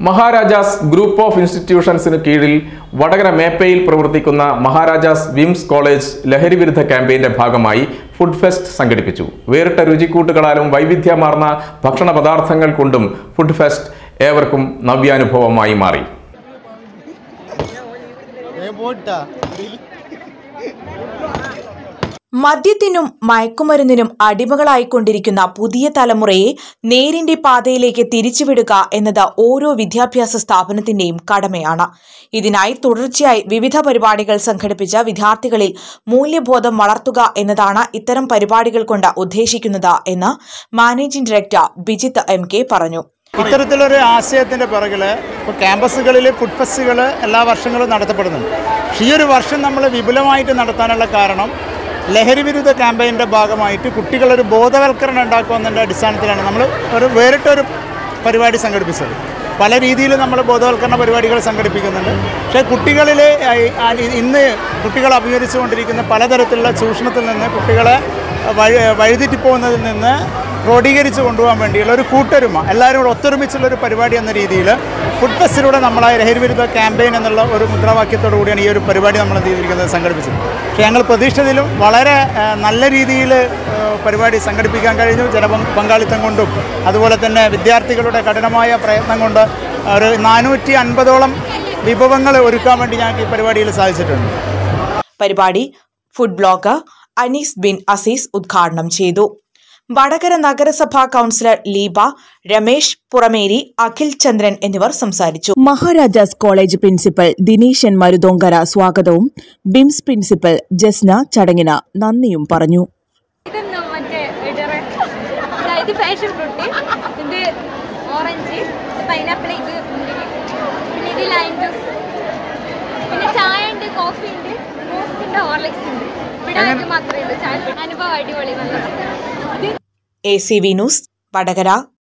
Maharajas group of ഇൻസ്റ്റിറ്റ്യൂഷൻസിന് കീഴിൽ വടകര മേപ്പയിൽ പ്രവർത്തിക്കുന്ന Maharajas വിംസ് college ലഹരി വിരുദ്ധ ക്യാമ്പയിന്റെ ഭാഗമായി ഫുഡ് ഫെസ്റ്റ് സംഘടിപ്പിച്ചു വേറിട്ട രുചിക്കൂട്ടുകളാലും വൈവിധ്യമാർന്ന ഭക്ഷണ പദാർത്ഥങ്ങൾ കൊണ്ടും ഫുഡ് ഫെസ്റ്റ് ഏവർക്കും നവ്യാനുഭവമായി മാറി പോയിട്ടാ മദ്യത്തിനും മയക്കുമരുന്നിനും അടിമകളായിക്കൊണ്ടിരിക്കുന്ന പുതിയ തലമുറയെ നേരിന്റെ പാതയിലേക്ക് തിരിച്ചുവിടുക എന്നത് ഓരോ വിദ്യാഭ്യാസ സ്ഥാപനത്തിന്റെയും കടമയാണ് ഇതിനായി തുടർച്ചയായി വിവിധ പരിപാടികൾ സംഘടിപ്പിച്ച വിദ്യാർത്ഥികളിൽ മൂല്യബോധം വളർത്തുക എന്നതാണ് ഇത്തരം പരിപാടികൾ കൊണ്ട് ഉദ്ദേശിക്കുന്നത് എന്ന് managing director Bijith M K പറഞ്ഞു ഇത്തരത്തിലൊരു ആശയത്തിൻ്റെ പിറകിൽ ഇപ്പോൾ ക്യാമ്പസുകളിൽ ഫുഡ് ഫെസ്റ്റുകൾ എല്ലാ വർഷങ്ങളും നടത്തപ്പെടുന്നുണ്ട് പക്ഷേ ഈ ഒരു വർഷം നമ്മൾ വിപുലമായിട്ട് നടത്താനുള്ള കാരണം ലഹരി വിരുദ്ധ ക്യാമ്പയിൻ്റെ ഭാഗമായിട്ട് കുട്ടികളൊരു ബോധവൽക്കരണം ഉണ്ടാക്കുക എന്നതിൻ്റെ അടിസ്ഥാനത്തിലാണ് നമ്മൾ ഒരു വേറിട്ടൊരു പരിപാടി സംഘടിപ്പിച്ചത് പല രീതിയിൽ നമ്മൾ ബോധവൽക്കരണ പരിപാടികൾ സംഘടിപ്പിക്കുന്നുണ്ട് പക്ഷേ കുട്ടികളിൽ ഇന്ന് കുട്ടികൾ അഭിമുഖീകരിച്ചുകൊണ്ടിരിക്കുന്ന പലതരത്തിലുള്ള ചൂഷണത്തിൽ നിന്ന് കുട്ടികളെ വഴി വഴിതെറ്റിപ്പോകുന്നതിൽ നിന്ന് ക്രോഡീകരിച്ച് കൊണ്ടുപോകാൻ വേണ്ടിയുള്ള ഒരു കൂട്ടൊരുമ എല്ലാവരും കൂടെ ഒത്തൊരുമിച്ചുള്ള ഒരു പരിപാടി എന്ന രീതിയിൽ ഫുഡ് ഫെസ്റ്റിലൂടെ നമ്മളെ ലഹരി വിരുദ്ധ ക്യാമ്പയിൻ എന്നുള്ള ഒരു മുദ്രാവാക്യത്തോടു കൂടിയാണ് ഈ ഒരു പരിപാടി നമ്മൾ എന്ത് ചെയ്തിരിക്കുന്നത് സംഘടിപ്പിച്ചത് പക്ഷേ ഞങ്ങൾ പ്രതീക്ഷിച്ചതിലും വളരെ ആ, നല്ല രീതിയിൽ ആ, പരിപാടി സംഘടിപ്പിക്കാൻ കഴിഞ്ഞു ജനപങ്കാളിത്തം കൊണ്ടും അതുപോലെ തന്നെ വിദ്യാർത്ഥികളുടെ കഠിനമായ പ്രയത്നം കൊണ്ട് ഒരു നാനൂറ്റി അൻപതോളം വിഭവങ്ങൾ ഒരുക്കാൻ വേണ്ടി ഞങ്ങൾക്ക് ഈ പരിപാടിയിൽ സാധിച്ചിട്ടുണ്ട് പരിപാടി ഫുഡ് ബ്ലോഗർ അനീസ് ബിൻ അസീസ് ഉദ്ഘാടനം ചെയ്തു വടകര നഗരസഭാ കൌൺസിലർ ലീബ രമേശ് പുറമേരി അഖിൽ ചന്ദ്രൻ എന്നിവർ സംസാരിച്ചു മഹാരാജാസ് കോളേജ് പ്രിൻസിപ്പൽ ദിനേശൻ മരുതോങ്കര സ്വാഗതവും ബിംസ് പ്രിൻസിപ്പൽ ജസ്ന ചടങ്ങിന് നന്ദിയും പറഞ്ഞു ഇതെന്താ മറ്റേ ഇടറ് അതായത് ഫാഷൻ ഫ്രൂട്ട് ഇത് ഓറഞ്ച് ഇത് പൈനാപ്പിൾ ഇത് മുന്തിരി പിന്നെ ഇത് ലൈം ജ്യൂസ് പിന്നെ ചായ ഉണ്ട് കോഫി ഉണ്ട് റോസ്റ്റ് ഉണ്ട് ഹോർലിക്സ് ഉണ്ട് ഇവിടെ ഇത് മാത്രമേ ഉള്ളൂ ചായ അനുഭവം അടിപൊളി നല്ലതാണ് ഇത് A C V news Vadakara